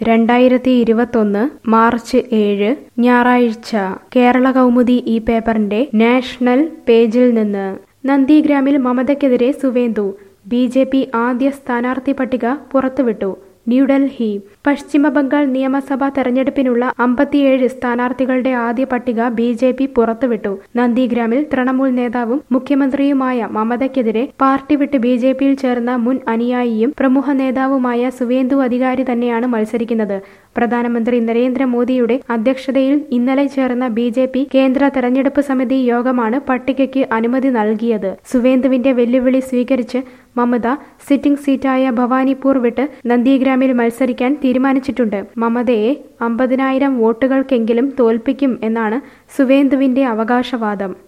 രണ്ടായിരത്തി ഇരുപത്തൊന്ന് മാർച്ച് ഏഴ് ഞായറാഴ്ച കേരള കൗമുദി ഈ പേപ്പറിന്റെ നാഷണൽ പേജിൽ നിന്ന് നന്ദിഗ്രാമിൽ മമതയ്ക്കെതിരെ സുവേന്ദു ബി ജെ പി ആദ്യ സ്ഥാനാർത്ഥി പട്ടിക പുറത്തുവിട്ടു ന്യൂഡൽഹി പശ്ചിമ ബംഗാൾ നിയമസഭാ തെരഞ്ഞെടുപ്പിനുള്ള അമ്പത്തിയേഴ് സ്ഥാനാർത്ഥികളുടെ ആദ്യ പട്ടിക ബി ജെ പി പുറത്തുവിട്ടു നന്ദിഗ്രാമിൽ തൃണമൂൽ നേതാവും മുഖ്യമന്ത്രിയുമായ മമതയ്ക്കെതിരെ പാർട്ടി വിട്ട് ബി ജെ പിയിൽ ചേർന്ന മുൻ അനുയായിയും പ്രമുഖ നേതാവുമായ സുവേന്ദു അധികാരി തന്നെയാണ് മത്സരിക്കുന്നത് പ്രധാനമന്ത്രി നരേന്ദ്രമോദിയുടെ അധ്യക്ഷതയിൽ ഇന്നലെ ചേർന്ന ബി ജെ പി കേന്ദ്ര തെരഞ്ഞെടുപ്പ് സമിതി യോഗമാണ് പട്ടികയ്ക്ക് അനുമതി നൽകിയത് സുവേന്ദുവിന്റെ വെല്ലുവിളി സ്വീകരിച്ച് മമത സിറ്റിംഗ് സീറ്റായ ഭവാനിപ്പൂർ വിട്ട് നന്ദിഗ്രാമിൽ മത്സരിക്കാൻ തീരുമാനിച്ചിട്ടുണ്ട് മമതയെ അമ്പതിനായിരം വോട്ടുകൾക്കെങ്കിലും തോൽപ്പിക്കും എന്നാണ് സുവേന്ദുവിന്റെ അവകാശവാദം